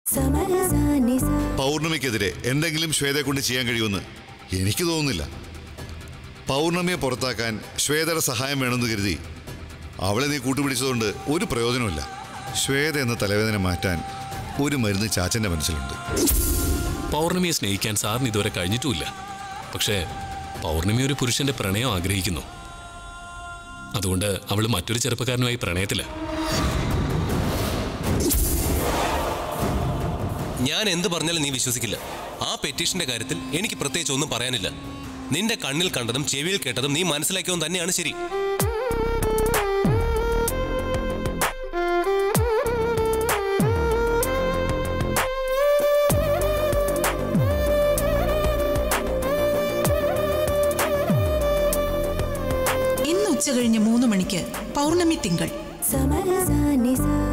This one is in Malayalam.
പൗർണമിക്കെതിരെ എന്തെങ്കിലും ശ്വേതയെ കൊണ്ട് ചെയ്യാൻ കഴിയുമെന്ന് എനിക്ക് തോന്നുന്നില്ല പൗർണമിയെ പുറത്താക്കാൻ ശ്വേതയുടെ സഹായം വേണമെന്ന് കരുതി അവളെ നീ കൂട്ടുപിടിച്ചതുകൊണ്ട് ഒരു പ്രയോജനമില്ല ശ്വേത എന്ന തലവേദന മാറ്റാൻ ഒരു മരുന്ന് ചാച്ചന്റെ മനസ്സിലുണ്ട് പൗർണമിയെ സ്നേഹിക്കാൻ സാറിന് ഇതുവരെ കഴിഞ്ഞിട്ടുമില്ല പക്ഷേ പൗർണമി ഒരു പുരുഷന്റെ പ്രണയം ആഗ്രഹിക്കുന്നു അതുകൊണ്ട് അവൾ മറ്റൊരു ചെറുപ്പക്കാരനുമായി പ്രണയത്തില്ല ഞാൻ എന്ത് പറഞ്ഞാലും നീ വിശ്വസിക്കില്ല ആ പെറ്റീഷന്റെ കാര്യത്തിൽ എനിക്ക് പ്രത്യേകിച്ച് ഒന്നും പറയാനില്ല നിന്റെ കണ്ണിൽ കണ്ടതും ചെവിയിൽ കേട്ടതും നീ മനസ്സിലാക്കിയതും തന്നെയാണ് ശരി ഇന്ന് ഉച്ച കഴിഞ്ഞ് മൂന്ന് മണിക്ക് പൗർണമി തിങ്കൾ സമരസാനിസ